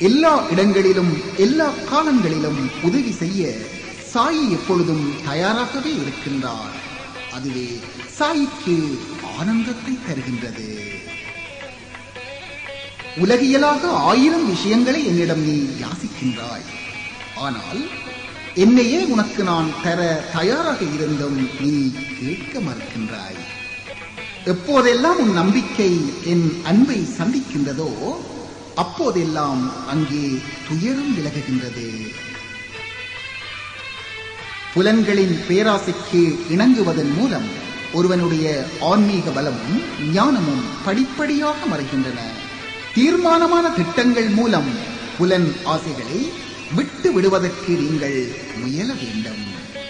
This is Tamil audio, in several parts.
எல்லா இடங்களிலும் எல்லா காலங்களிலும் உதவி செய்ய சாயி எப்பொழுதும் தயாராகவே இருக்கின்றார் அதுவே சாயிக்கு ஆனந்தத்தை தருகின்றது உலகியலாக ஆயிரம் விஷயங்களை என்னிடம் நீ யாசிக்கின்றாய் ஆனால் என்னையே உனக்கு நான் தர தயாராக இருந்தும் நீ கேட்க மறுக்கின்றாய் எப்போதெல்லாம் உன் நம்பிக்கை என் அன்பை சந்திக்கின்றதோ அப்போதெல்லாம் அங்கே துயரம் விலகுகின்றது புலன்களின் பேராசைக்கு இணங்குவதன் மூலம் ஒருவனுடைய ஆன்மீக பலமும் ஞானமும் படிப்படியாக மறைகின்றன தீர்மானமான திட்டங்கள் மூலம் புலன் ஆசைகளை விட்டு விடுவதற்கு நீங்கள் முயல வேண்டும்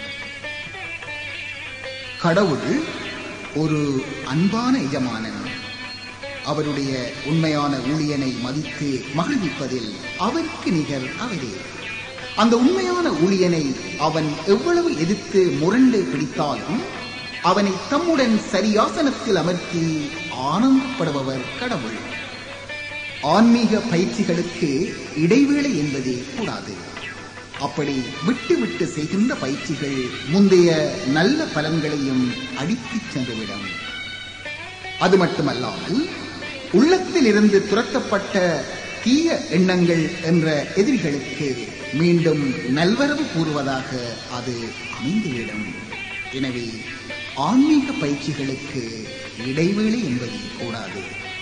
கடவுள் ஒரு அன்பான எஜமானன் அவருடைய உண்மையான ஊழியனை மதித்து மகிழ்விப்பதில் அவருக்கு நிகர் அவரே அந்த உண்மையான ஊழியனை அவன் எவ்வளவு எதிர்த்து முரண்டு பிடித்தாலும் அவனை தம்முடன் சரியாசனத்தில் அமர்த்தி ஆனந்தப்படுபவர் கடவுள் ஆன்மீக பயிற்சிகளுக்கு இடைவேளை என்பதே கூடாது அப்படி விட்டு விட்டு செய்கின்ற பயிற்சிகள் முந்தைய நல்ல பலன்களையும் அடித்துச் சென்றுவிடும் அது மட்டுமல்லாமல் உள்ளத்தில் இருந்து துரத்தப்பட்ட தீய எண்ணங்கள் என்ற எதிரிகளுக்கு மீண்டும் நல்வரவு கூறுவதாக அது அமைந்துவிடும் எனவே ஆன்மீக பயிற்சிகளுக்கு இடைவேளை என்பது கூடாது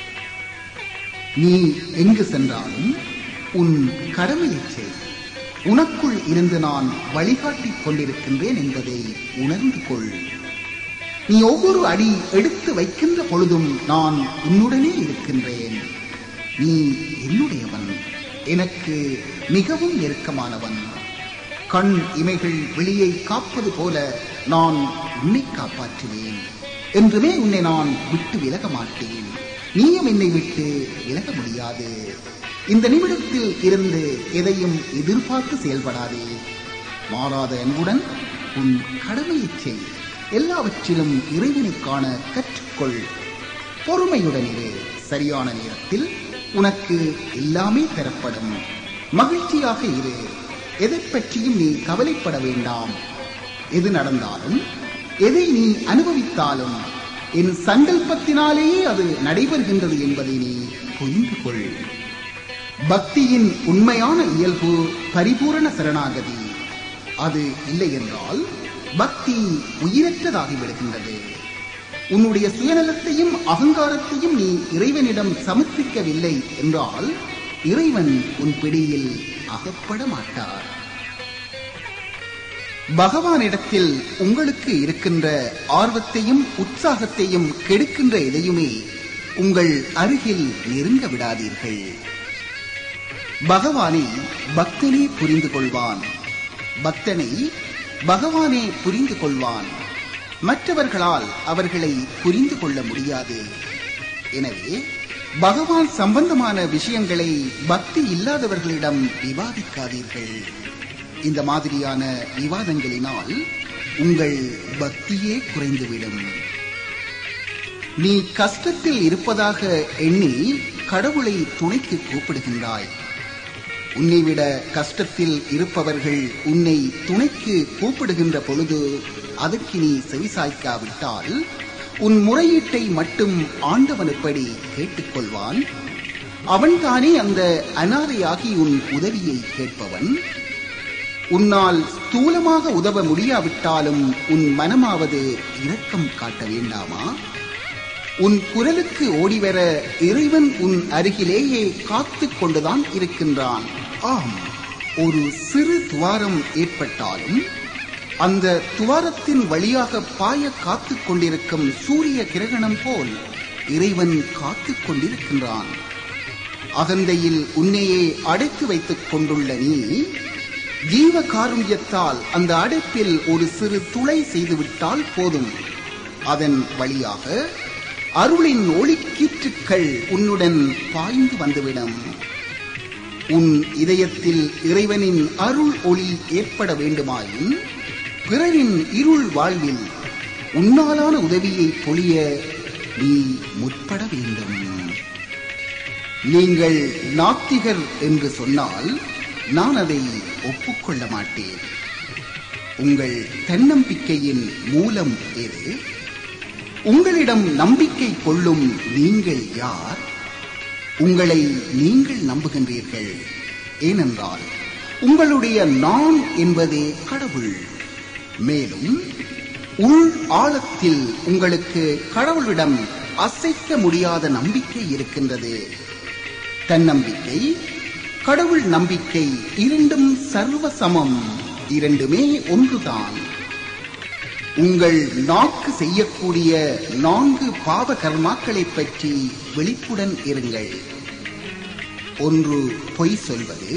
நீ எங்கு சென்றாலும் உன் கடமையைச் செய் உனக்குள் இருந்து நான் வழிகாட்டிக் கொண்டிருக்கின்றேன் என்பதை உணர்ந்து கொள் நீ ஒவ்வொரு அடி எடுத்து வைக்கின்ற பொழுதும் நான் உன்னுடனே இருக்கின்றேன் நீ என்னுடையவன் எனக்கு மிகவும் நெருக்கமானவன் கண் இமைகள் வெளியை காப்பது போல நான் உன்னை காப்பாற்றுவேன் என்றுமே உன்னை நான் விட்டு விலக மாட்டேன் நீயும் என்னை விட்டு விலக முடியாது இந்த நிமிடத்தில் இருந்து எதையும் எதிர்பார்த்து செயல்படாதே மாறாத அன்புடன் உன் கடமையைச் செய் எல்லாவற்றிலும் இறைவனை காண கற்றுக்கொள் பொறுமையுடன் இரு சரியான நேரத்தில் உனக்கு எல்லாமே தரப்படும் மகிழ்ச்சியாக இரு எதை பற்றியும் நீ கவலைப்பட வேண்டாம் எது நடந்தாலும் எதை நீ அனுபவித்தாலும் என் சங்கல்பத்தினாலேயே அது நடைபெறுகின்றது என்பதை நீ புரிந்து கொள் பக்தியின் உண்மையான இயல்பு பரிபூரண சரணாகதி அது இல்லை என்றால் பக்தி உயிரற்றதாகி விடுகின்றது உன்னுடைய சுயநலத்தையும் அகங்காரத்தையும் நீ இறைவனிடம் சமர்ப்பிக்கவில்லை என்றால் இறைவன் உன் பிடியில் அகப்பட மாட்டார் பகவானிடத்தில் உங்களுக்கு இருக்கின்ற ஆர்வத்தையும் உற்சாகத்தையும் கெடுக்கின்ற எதையுமே உங்கள் அருகில் நெருங்க விடாதீர்கள் பகவானை பக்தனே புரிந்து கொள்வான் பக்தனை பகவானே புரிந்து கொள்வான் மற்றவர்களால் அவர்களை புரிந்து கொள்ள முடியாது எனவே பகவான் சம்பந்தமான விஷயங்களை பக்தி இல்லாதவர்களிடம் விவாதிக்காதீர்கள் இந்த மாதிரியான விவாதங்களினால் உங்கள் பக்தியே குறைந்துவிடும் நீ கஷ்டத்தில் இருப்பதாக எண்ணி கடவுளை துணைக்கு கூப்பிடுகின்றாய் உன்னை விட கஷ்டத்தில் இருப்பவர்கள் உன்னை துணைக்கு கூப்பிடுகின்ற பொழுது அதற்கு நீ செவிசாய்க்காவிட்டால் உன் முறையீட்டை மட்டும் ஆண்டவன் எப்படி கேட்டுக்கொள்வான் அவன்தானே அந்த அனாதையாகி உன் உதவியை கேட்பவன் உன்னால் ஸ்தூலமாக உதவ முடியாவிட்டாலும் உன் மனமாவது இரக்கம் காட்ட வேண்டாமா உன் குரலுக்கு ஓடிவர இறைவன் உன் அருகிலேயே காத்துக் கொண்டுதான் இருக்கின்றான் ஆம் ஒரு சிறு துவாரம் ஏற்பட்டாலும் அந்த துவாரத்தின் வழியாக பாய காத்துக் கொண்டிருக்கும் சூரிய கிரகணம் போல் இறைவன் காத்துக் கொண்டிருக்கின்றான் அகந்தையில் உன்னையே அடைத்து வைத்துக் கொண்டுள்ள நீ ஜீவ காருண்யத்தால் அந்த அடைப்பில் ஒரு சிறு துளை செய்துவிட்டால் போதும் அதன் வழியாக அருளின் ஒளிக்கீற்றுக்கள் உன்னுடன் பாய்ந்து வந்துவிடும் உன் இதயத்தில் இறைவனின் அருள் ஒளி ஏற்பட வேண்டுமாயின் பிறரின் இருள் வாழ்வில் உன்னாலான உதவியை பொழிய நீ முற்பட வேண்டும் நீங்கள் நாத்திகர் என்று சொன்னால் நான் அதை ஒப்புக்கொள்ள மாட்டேன் உங்கள் தன்னம்பிக்கையின் மூலம் எது உங்களிடம் நம்பிக்கை கொள்ளும் நீங்கள் யார் உங்களை நீங்கள் நம்புகின்றீர்கள் ஏனென்றால் உங்களுடைய நான் என்பதே கடவுள் மேலும் உள் ஆழத்தில் உங்களுக்கு கடவுளிடம் அசைக்க முடியாத நம்பிக்கை இருக்கின்றது தன்னம்பிக்கை கடவுள் நம்பிக்கை இரண்டும் சர்வ சமம் இரண்டுமே ஒன்றுதான் உங்கள் நாக்கு செய்யக்கூடிய நான்கு பாவ கர்மாக்களைப் பற்றி விழிப்புடன் இருங்கள் ஒன்று பொய் சொல்வது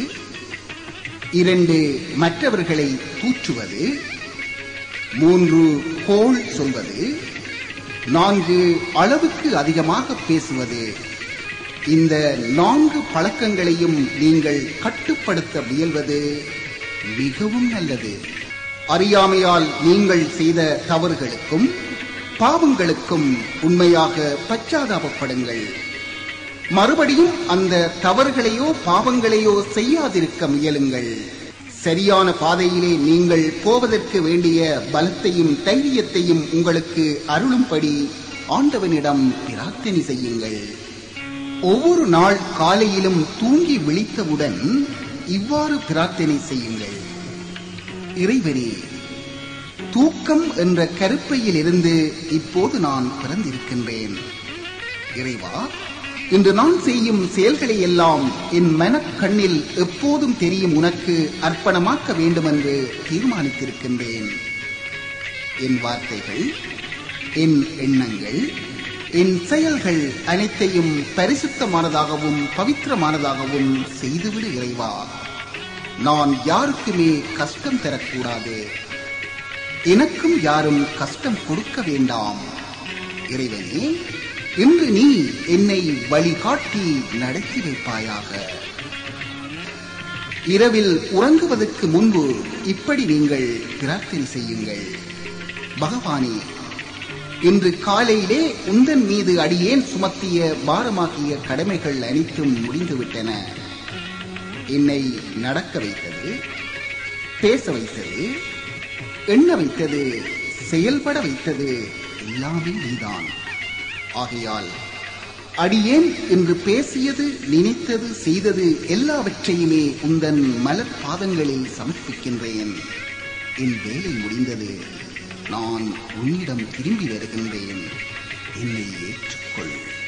இரண்டு மற்றவர்களை தூற்றுவது மூன்று கோள் சொல்வது நான்கு அளவுக்கு அதிகமாக பேசுவது இந்த நான்கு பழக்கங்களையும் நீங்கள் கட்டுப்படுத்த முயல்வது மிகவும் நல்லது அறியாமையால் நீங்கள் செய்த தவறுகளுக்கும் பாவங்களுக்கும் உண்மையாக பச்சாதாபப்படுங்கள் மறுபடியும் அந்த தவறுகளையோ பாவங்களையோ செய்யாதிருக்க முயலுங்கள் சரியான பாதையிலே நீங்கள் போவதற்கு வேண்டிய பலத்தையும் தைரியத்தையும் உங்களுக்கு அருளும்படி ஆண்டவனிடம் பிரார்த்தனை செய்யுங்கள் ஒவ்வொரு நாள் காலையிலும் தூங்கி விழித்தவுடன் இவ்வாறு பிரார்த்தனை செய்யுங்கள் இறைவனே தூக்கம் என்ற கருப்பையில் இருந்து இப்போது நான் பிறந்திருக்கின்றேன் இறைவா இன்று நான் செய்யும் செயல்களை எல்லாம் என் மனக்கண்ணில் எப்போதும் தெரியும் உனக்கு அர்ப்பணமாக்க வேண்டும் என்று தீர்மானித்திருக்கின்றேன் என் வார்த்தைகள் என் எண்ணங்கள் என் செயல்கள் அனைத்தையும் பரிசுத்தமானதாகவும் பவித்திரமானதாகவும் செய்துவிடு இறைவா நான் யாருக்குமே கஷ்டம் தரக்கூடாது எனக்கும் யாரும் கஷ்டம் கொடுக்க வேண்டாம் இறைவனே இன்று நீ என்னை வழிகாட்டி நடத்தி வைப்பாயாக இரவில் உறங்குவதற்கு முன்பு இப்படி நீங்கள் பிரார்த்தனை செய்யுங்கள் பகவானே இன்று காலையிலே உந்தன் மீது அடியேன் சுமத்திய பாரமாகிய கடமைகள் அனைத்தும் முடிந்துவிட்டன என்னை நடக்க வைத்தது பேச வைத்தது எண்ண வைத்தது செயல்பட வைத்தது எல்லாமே நீதான் ஆகையால் அடியேன் என்று பேசியது நினைத்தது செய்தது எல்லாவற்றையுமே உந்தன் மலர் பாதங்களில் சமர்ப்பிக்கின்றேன் என் வேலை முடிந்தது நான் உன்னிடம் திரும்பி வருகின்றேன் என்னை ஏற்றுக்கொள்